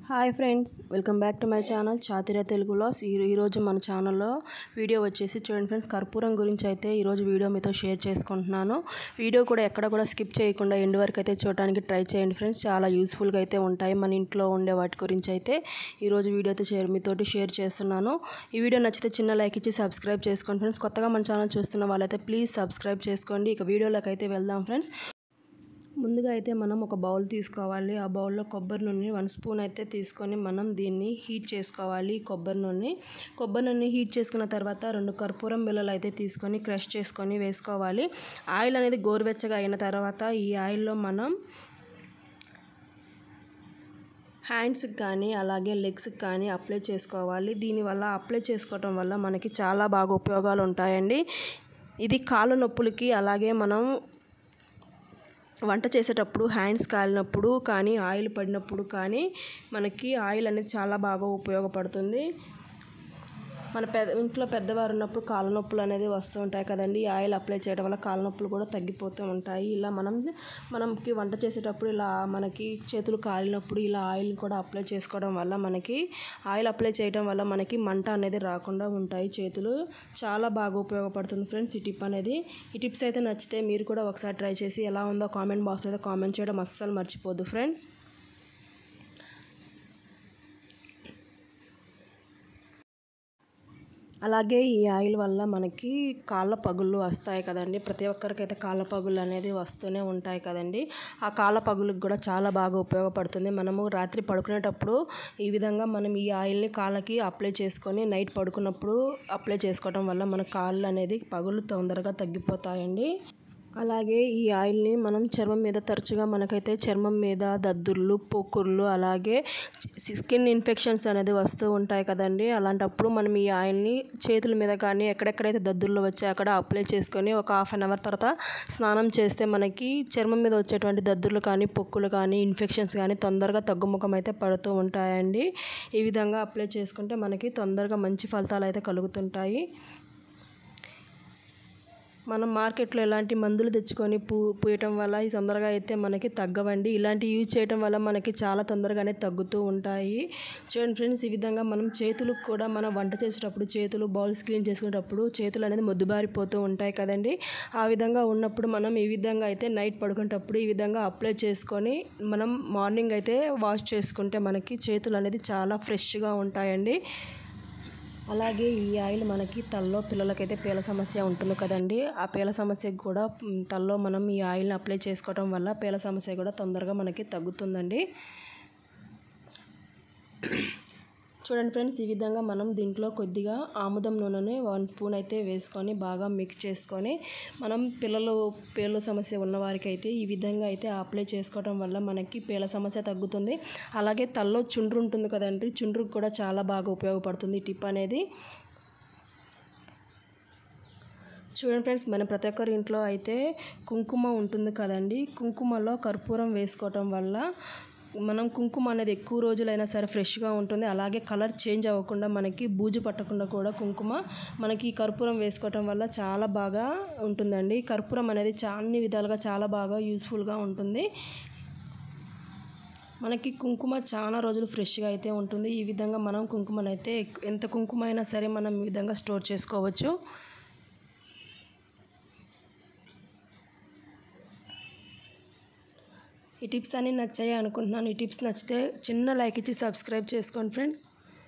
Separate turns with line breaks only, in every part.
hi friends welcome back to my channel చాతిర తెలుగులో ఈ ఈరోజు మన ఛానల్లో వీడియో వచ్చేసి చూడండి ఫ్రెండ్స్ కర్పూరం గురించి అయితే ఈరోజు వీడియో మీతో షేర్ చేసుకుంటున్నాను వీడియో కూడా ఎక్కడ కూడా స్కిప్ చేయకుండా ఎండ్ వరకు అయితే చూడడానికి ట్రై చేయండి ఫ్రెండ్స్ చాలా యూస్ఫుల్గా అయితే ఉంటాయి మన ఇంట్లో ఉండే వాటి గురించి అయితే ఈరోజు వీడియో అయితే షేర్ మీతోటి షేర్ చేస్తున్నాను ఈ వీడియో నచ్చితే చిన్న లైక్ ఇచ్చి సబ్స్క్రైబ్ చేసుకోండి ఫ్రెండ్స్ కొత్తగా మన ఛానల్ చూస్తున్న వాళ్ళైతే ప్లీజ్ సబ్స్క్రైబ్ చేసుకోండి ఇక వీడియోలోకి అయితే వెళ్దాం ఫ్రెండ్స్ ముందుగా అయితే మనం ఒక బౌల్ తీసుకోవాలి ఆ బౌల్లో కొబ్బరి నూనె వన్ స్పూన్ అయితే తీసుకొని మనం దీన్ని హీట్ చేసుకోవాలి కొబ్బరి నూనె కొబ్బరి నూనె హీట్ చేసుకున్న తర్వాత రెండు కర్పూరం బిళ్ళలు అయితే తీసుకొని క్రష్ చేసుకొని వేసుకోవాలి ఆయిల్ అనేది గోరువెచ్చగా అయిన తర్వాత ఈ ఆయిల్లో మనం హ్యాండ్స్కి కానీ అలాగే లెగ్స్కి కానీ అప్లై చేసుకోవాలి దీనివల్ల అప్లై చేసుకోవటం వల్ల మనకి చాలా బాగా ఉపయోగాలు ఉంటాయండి ఇది కాళ్ళ నొప్పులకి అలాగే మనం వంట చేసేటప్పుడు హ్యాండ్స్ కాలినప్పుడు కానీ ఆయిల్ పడినప్పుడు కానీ మనకి ఆయిల్ అనేది చాలా బాగా ఉపయోగపడుతుంది మన పెద్ద ఇంట్లో పెద్దవారు ఉన్నప్పుడు కాళ్ళ నొప్పులు అనేది వస్తూ ఉంటాయి కదండి ఈ ఆయిల్ అప్లై చేయడం వల్ల కాళ్ళ నొప్పులు కూడా తగ్గిపోతూ ఉంటాయి ఇలా మనం మనకి వంట చేసేటప్పుడు ఇలా మనకి చేతులు కాలినప్పుడు ఇలా ఆయిల్ కూడా అప్లై చేసుకోవడం వల్ల మనకి ఆయిల్ అప్లై చేయడం వల్ల మనకి మంట అనేది రాకుండా ఉంటాయి చేతులు చాలా బాగా ఉపయోగపడుతుంది ఫ్రెండ్స్ ఈ టిప్ అనేది ఈ టిప్స్ అయితే నచ్చితే మీరు కూడా ఒకసారి ట్రై చేసి ఎలా ఉందో కామెంట్ బాక్స్లో అయితే కామెంట్ చేయడం అస్సలు మర్చిపోద్దు ఫ్రెండ్స్ అలాగే ఈ ఆయిల్ వల్ల మనకి కాళ్ళ పగుళ్ళు వస్తాయి కదండి ప్రతి ఒక్కరికైతే కాళ్ళ పగుళ్ళు అనేది వస్తూనే ఉంటాయి కదండి ఆ కాళ్ళ పగుళ్ళకి కూడా చాలా బాగా ఉపయోగపడుతుంది మనము రాత్రి పడుకునేటప్పుడు ఈ విధంగా మనం ఈ ఆయిల్ని కాళ్ళకి అప్లై చేసుకొని నైట్ పడుకున్నప్పుడు అప్లై చేసుకోవడం వల్ల మన కాళ్ళు అనేది పగుళ్ళు తొందరగా తగ్గిపోతాయండి అలాగే ఈ ఆయిల్ని మనం చర్మం మీద తరచుగా మనకైతే చర్మం మీద దద్దుర్లు పొక్కుర్లు అలాగే స్కిన్ ఇన్ఫెక్షన్స్ అనేది వస్తూ ఉంటాయి కదండి అలాంటప్పుడు మనం ఈ ఆయిల్ని చేతుల మీద కానీ ఎక్కడెక్కడైతే దద్దుర్లు వచ్చాయో అక్కడ అప్లై చేసుకొని ఒక హాఫ్ అన్ అవర్ తర్వాత స్నానం చేస్తే మనకి చర్మం మీద వచ్చేటువంటి దద్దుర్లు కానీ పొక్కులు కానీ ఇన్ఫెక్షన్స్ కానీ తొందరగా తగ్గుముఖం అయితే పడుతూ ఉంటాయండి ఈ విధంగా అప్లై చేసుకుంటే మనకి తొందరగా మంచి ఫలితాలు అయితే కలుగుతుంటాయి మనం మార్కెట్లో ఎలాంటి మందులు తెచ్చుకొని పూ పూయటం వల్ల ఈ తొందరగా అయితే మనకి తగ్గవండి ఇలాంటి యూజ్ చేయటం వల్ల మనకి చాలా తొందరగానే తగ్గుతూ ఉంటాయి చూడండి ఫ్రెండ్స్ ఈ విధంగా మనం చేతులకు కూడా మనం వంట చేసేటప్పుడు చేతులు బౌల్స్ క్లీన్ చేసుకునేటప్పుడు చేతులు అనేది మొద్దుబారిపోతూ ఉంటాయి కదండి ఆ విధంగా ఉన్నప్పుడు మనం ఈ విధంగా అయితే నైట్ పడుకునేటప్పుడు ఈ విధంగా అప్లై చేసుకొని మనం మార్నింగ్ అయితే వాష్ చేసుకుంటే మనకి చేతులు అనేది చాలా ఫ్రెష్గా ఉంటాయండి అలాగే ఈ ఆయిల్ మనకి తలలో పిల్లలకైతే పేల సమస్య ఉంటుంది కదండి ఆ పేల సమస్యకు కూడా తలలో మనం ఈ ఆయిల్ని అప్లై చేసుకోవడం వల్ల పేల సమస్య కూడా తొందరగా మనకి తగ్గుతుందండి చూడండి ఫ్రెండ్స్ ఈ విధంగా మనం దీంట్లో కొద్దిగా ఆముదం నూనెని వన్ స్పూన్ అయితే వేసుకొని బాగా మిక్స్ చేసుకొని మనం పిల్లలు పేర్ల సమస్య ఉన్నవారికి అయితే ఈ విధంగా అయితే అప్లై చేసుకోవడం వల్ల మనకి పేల సమస్య తగ్గుతుంది అలాగే తల్లో చుండ్రు ఉంటుంది కదండి చుండ్రుకు కూడా చాలా బాగా ఉపయోగపడుతుంది టిప్ అనేది చూడండి ఫ్రెండ్స్ మన ప్రతి ఒక్కరి ఇంట్లో అయితే కుంకుమ ఉంటుంది కదండి కుంకుమలో కర్పూరం వేసుకోవటం వల్ల మనం కుంకుమ అనేది ఎక్కువ రోజులైనా సరే ఫ్రెష్గా ఉంటుంది అలాగే కలర్ చేంజ్ అవ్వకుండా మనకి బూజు పట్టకుండా కూడా కుంకుమ మనకి కర్పూరం వేసుకోవటం వల్ల చాలా బాగా ఉంటుందండి కర్పూరం అనేది అన్ని విధాలుగా చాలా బాగా యూస్ఫుల్గా ఉంటుంది మనకి కుంకుమ చాలా రోజులు ఫ్రెష్గా అయితే ఉంటుంది ఈ విధంగా మనం కుంకుమనైతే ఎంత కుంకుమ అయినా సరే మనం ఈ విధంగా స్టోర్ చేసుకోవచ్చు ఈ టిప్స్ అన్నీ నచ్చాయి అనుకుంటున్నాను ఈ టిప్స్ నచ్చితే చిన్న లైక్ ఇచ్చి సబ్స్క్రైబ్ చేసుకోండి ఫ్రెండ్స్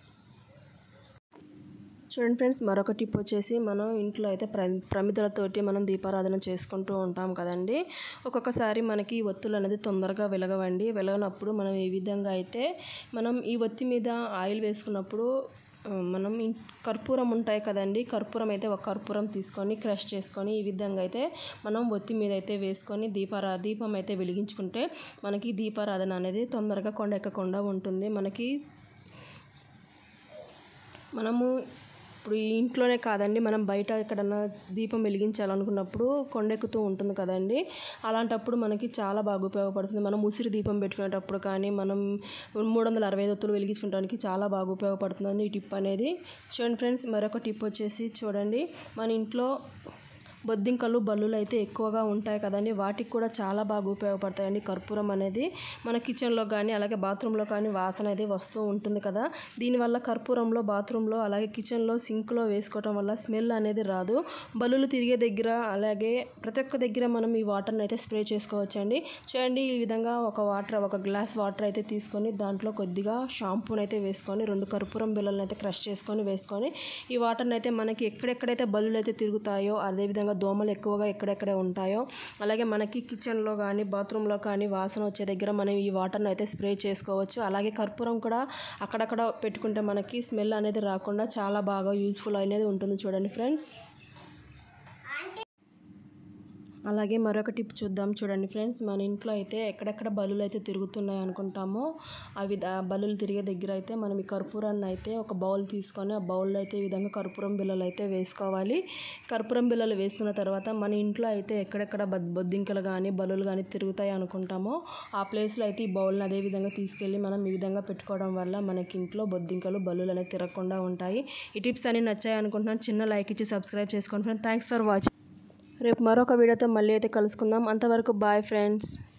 చూడండి ఫ్రెండ్స్ మరొక టిప్ వచ్చేసి మనం ఇంట్లో అయితే ప్ర ప్రమిదలతోటి మనం దీపారాధన చేసుకుంటూ ఉంటాం కదండి ఒక్కొక్కసారి మనకి ఈ ఒత్తులు అనేది తొందరగా వెలగవండి వెలగనప్పుడు మనం ఈ విధంగా అయితే మనం ఈ ఒత్తి మీద ఆయిల్ వేసుకున్నప్పుడు మనం కర్పూరం ఉంటాయి కదండి కర్పూరం అయితే ఒక కర్పూరం తీసుకొని క్రష్ చేసుకొని ఈ విధంగా అయితే మనం ఒత్తి మీద అయితే వేసుకొని దీపారా దీపం అయితే వెలిగించుకుంటే మనకి దీపారాధన అనేది తొందరగా కొండెక్కకుండా ఉంటుంది మనకి మనము ఇప్పుడు ఇంట్లోనే కాదండి మనం బయట ఎక్కడన్నా దీపం వెలిగించాలనుకున్నప్పుడు కొండెక్కుతూ ఉంటుంది కదండి అలాంటప్పుడు మనకి చాలా బాగా ఉపయోగపడుతుంది మనం ఉసిరి దీపం పెట్టుకునేటప్పుడు కానీ మనం మూడు వందల అరవై ఐదు ఒత్తులు వెలిగించుకోవడానికి చాలా బాగా ఉపయోగపడుతుందండి ఈ టిప్ అనేది చూడండి ఫ్రెండ్స్ మరొక టిప్ వచ్చేసి చూడండి మన ఇంట్లో బొద్దింకలు బల్లులు అయితే ఎక్కువగా ఉంటాయి కదండి వాటికి కూడా చాలా బాగా ఉపయోగపడతాయండి కర్పూరం అనేది మన కిచెన్లో కానీ అలాగే బాత్రూంలో కానీ వాసన అనేది వస్తూ ఉంటుంది కదా దీనివల్ల కర్పూరంలో బాత్రూంలో అలాగే కిచెన్లో సింక్లో వేసుకోవటం వల్ల స్మెల్ అనేది రాదు బల్లులు తిరిగే దగ్గర అలాగే ప్రతి ఒక్క దగ్గర మనం ఈ వాటర్ని అయితే స్ప్రే చేసుకోవచ్చండి చూడండి ఈ విధంగా ఒక వాటర్ ఒక గ్లాస్ వాటర్ అయితే తీసుకొని దాంట్లో కొద్దిగా షాంపూని అయితే వేసుకొని రెండు కర్పూరం బిళ్ళలను అయితే క్రష్ చేసుకొని వేసుకొని ఈ వాటర్ని అయితే మనకి ఎక్కడెక్కడైతే బల్లులు అయితే తిరుగుతాయో అదేవిధంగా దోమలు ఎక్కువగా ఎక్కడెక్కడ ఉంటాయో అలాగే మనకి కిచెన్లో కానీ బాత్రూంలో కానీ వాసన వచ్చే దగ్గర మనం ఈ వాటర్ని అయితే స్ప్రే చేసుకోవచ్చు అలాగే కర్పూరం కూడా అక్కడక్కడ పెట్టుకుంటే మనకి స్మెల్ అనేది రాకుండా చాలా బాగా యూజ్ఫుల్ అనేది ఉంటుంది చూడండి ఫ్రెండ్స్ అలాగే మరొక టిప్ చూద్దాం చూడండి ఫ్రెండ్స్ మన ఇంట్లో అయితే ఎక్కడెక్కడ బల్లులు అయితే తిరుగుతున్నాయి అనుకుంటామో అవి ఆ బల్లులు తిరిగే దగ్గర అయితే మనం ఈ కర్పూరాన్ని అయితే ఒక బౌల్ తీసుకొని ఆ బౌల్లో అయితే ఈ విధంగా కర్పూరం బిళ్ళలు అయితే వేసుకోవాలి కర్పూరం బిళ్ళలు వేసుకున్న తర్వాత మన ఇంట్లో అయితే ఎక్కడెక్కడ బద్ బొద్దింకలు కానీ బల్లులు కానీ తిరుగుతాయి అనుకుంటామో ఆ ప్లేస్లో అయితే ఈ బౌల్ని అదే విధంగా తీసుకెళ్ళి మనం ఈ విధంగా పెట్టుకోవడం వల్ల మనకి ఇంట్లో బొద్దింకలు బల్లులు అనేవి తిరగకుండా ఉంటాయి ఈ టిప్స్ అన్ని నచ్చాయి అనుకుంటున్నాను చిన్న లైక్ ఇచ్చి సబ్స్క్రైబ్ చేసుకోండి ఫ్రెండ్ థ్యాంక్స్ ఫర్ వాచింగ్ రేపు మరొక వీడియోతో మళ్ళీ అయితే కలుసుకుందాం అంతవరకు బాయ్ ఫ్రెండ్స్